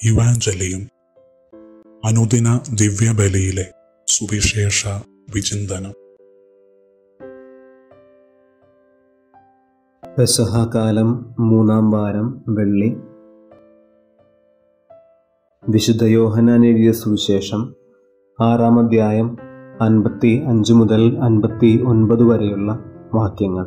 ഇവാഞ്ചലിയും അനുദിന ദിവ്യബലിയിലെ സുവിശേഷ വിചിന്തനം പെസഹാകാലം മൂന്നാം വാരം വെള്ളി വിശുദ്ധ യോഹന്നാൻ എഴുതിയ സുവിശേഷം ആറാം അധ്യായം അൻപത്തി അഞ്ച് മുതൽ അൻപത്തി ഒൻപത് വരെയുള്ള വാക്യങ്ങൾ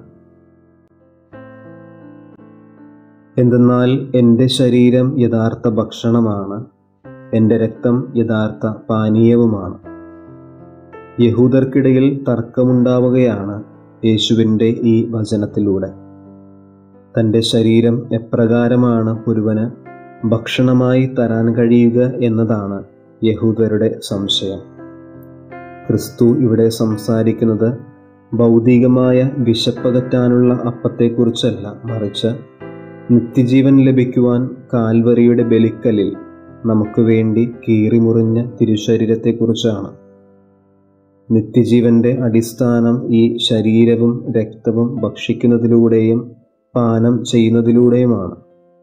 എന്തെന്നാൽ എൻ്റെ ശരീരം യഥാർത്ഥ ഭക്ഷണമാണ് എൻ്റെ രക്തം യഥാർത്ഥ പാനീയവുമാണ് യഹൂദർക്കിടയിൽ തർക്കമുണ്ടാവുകയാണ് യേശുവിൻ്റെ ഈ വചനത്തിലൂടെ തൻ്റെ ശരീരം എപ്രകാരമാണ് ഒരുവന് ഭക്ഷണമായി തരാൻ കഴിയുക എന്നതാണ് യഹൂദരുടെ സംശയം ക്രിസ്തു ഇവിടെ സംസാരിക്കുന്നത് ഭൗതികമായ വിശപ്പകറ്റാനുള്ള അപ്പത്തെക്കുറിച്ചല്ല മറിച്ച് നിത്യജീവൻ ലഭിക്കുവാൻ കാൽവറിയുടെ ബലിക്കലിൽ നമുക്ക് വേണ്ടി കീറിമുറിഞ്ഞ തിരുശരീരത്തെക്കുറിച്ചാണ് നിത്യജീവന്റെ അടിസ്ഥാനം ഈ ശരീരവും രക്തവും ഭക്ഷിക്കുന്നതിലൂടെയും പാനം ചെയ്യുന്നതിലൂടെയുമാണ്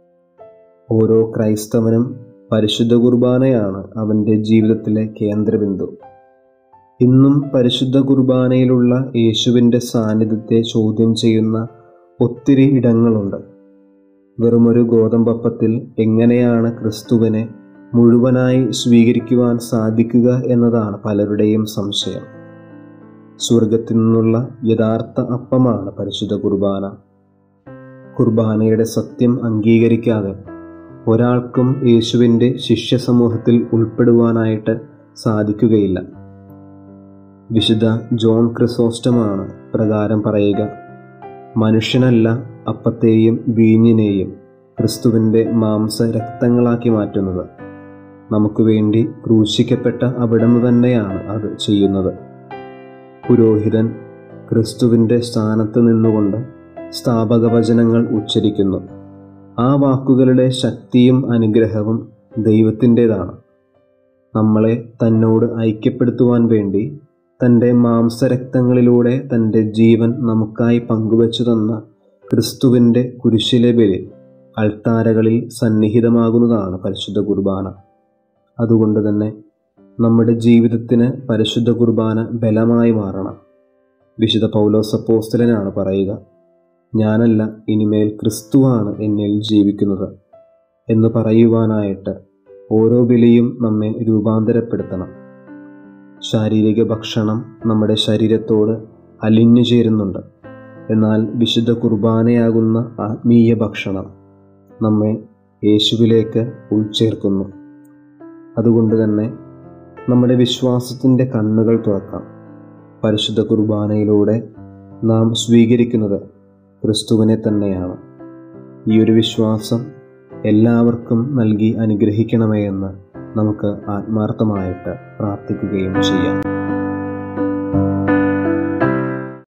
ഓരോ ക്രൈസ്തവനും പരിശുദ്ധ കുർബാനയാണ് അവൻ്റെ ജീവിതത്തിലെ കേന്ദ്രബിന്ദു ഇന്നും പരിശുദ്ധ കുർബാനയിലുള്ള യേശുവിൻ്റെ സാന്നിധ്യത്തെ ചോദ്യം ചെയ്യുന്ന ഒത്തിരി ഇടങ്ങളുണ്ട് വെറുമൊരു ഗോതമ്പപ്പത്തിൽ എങ്ങനെയാണ് ക്രിസ്തുവിനെ മുഴുവനായി സ്വീകരിക്കുവാൻ സാധിക്കുക എന്നതാണ് പലരുടെയും സംശയം സ്വർഗത്തിൽ നിന്നുള്ള യഥാർത്ഥ അപ്പമാണ് പരിശുദ്ധ കുർബാന കുർബാനയുടെ സത്യം അംഗീകരിക്കാതെ ഒരാൾക്കും യേശുവിൻ്റെ ശിഷ്യ സമൂഹത്തിൽ ഉൾപ്പെടുവാനായിട്ട് സാധിക്കുകയില്ല വിശുദ്ധ ജോൺ ക്രിസോസ്റ്റമാണ് പ്രകാരം പറയുക മനുഷ്യനല്ല അപ്പത്തെയും വീഞ്ഞിനെയും ക്രിസ്തുവിൻ്റെ മാംസ രക്തങ്ങളാക്കി മാറ്റുന്നത് നമുക്ക് വേണ്ടി ക്രൂശിക്കപ്പെട്ട അവിടം തന്നെയാണ് അത് ചെയ്യുന്നത് പുരോഹിതൻ ക്രിസ്തുവിൻ്റെ സ്ഥാനത്ത് നിന്നുകൊണ്ട് സ്ഥാപക വചനങ്ങൾ ഉച്ചരിക്കുന്നു ആ വാക്കുകളുടെ ശക്തിയും അനുഗ്രഹവും ദൈവത്തിൻ്റെതാണ് നമ്മളെ തന്നോട് ഐക്യപ്പെടുത്തുവാൻ വേണ്ടി തൻ്റെ മാംസരക്തങ്ങളിലൂടെ തൻ്റെ ജീവൻ നമുക്കായി പങ്കുവച്ചു തന്ന ക്രിസ്തുവിൻ്റെ കുരിശിലെ ബലി അൾത്താരകളിൽ സന്നിഹിതമാകുന്നതാണ് പരിശുദ്ധ കുർബാന അതുകൊണ്ട് തന്നെ നമ്മുടെ ജീവിതത്തിന് പരിശുദ്ധ കുർബാന ബലമായി മാറണം വിശുദ്ധ പൗലോസപ്പോസ്തലനാണ് പറയുക ഞാനല്ല ഇനിമേൽ ക്രിസ്തുവാണ് എന്നിൽ ജീവിക്കുന്നത് എന്ന് പറയുവാനായിട്ട് ഓരോ ബലിയും നമ്മെ രൂപാന്തരപ്പെടുത്തണം ശാരീരിക ഭക്ഷണം നമ്മുടെ ശരീരത്തോട് അലിഞ്ഞു ചേരുന്നുണ്ട് എന്നാൽ വിശുദ്ധ കുർബാനയാകുന്ന ആത്മീയ ഭക്ഷണം നമ്മെ യേശുവിലേക്ക് ഉൾച്ചേർക്കുന്നു അതുകൊണ്ട് തന്നെ നമ്മുടെ വിശ്വാസത്തിൻ്റെ കണ്ണുകൾ തുറക്കാം പരിശുദ്ധ കുർബാനയിലൂടെ നാം സ്വീകരിക്കുന്നത് ക്രിസ്തുവിനെ തന്നെയാണ് ഈ ഒരു വിശ്വാസം എല്ലാവർക്കും നൽകി അനുഗ്രഹിക്കണമേ എന്ന് നമുക്ക് ആത്മാർത്ഥമായിട്ട് പ്രാർത്ഥിക്കുകയും ചെയ്യാം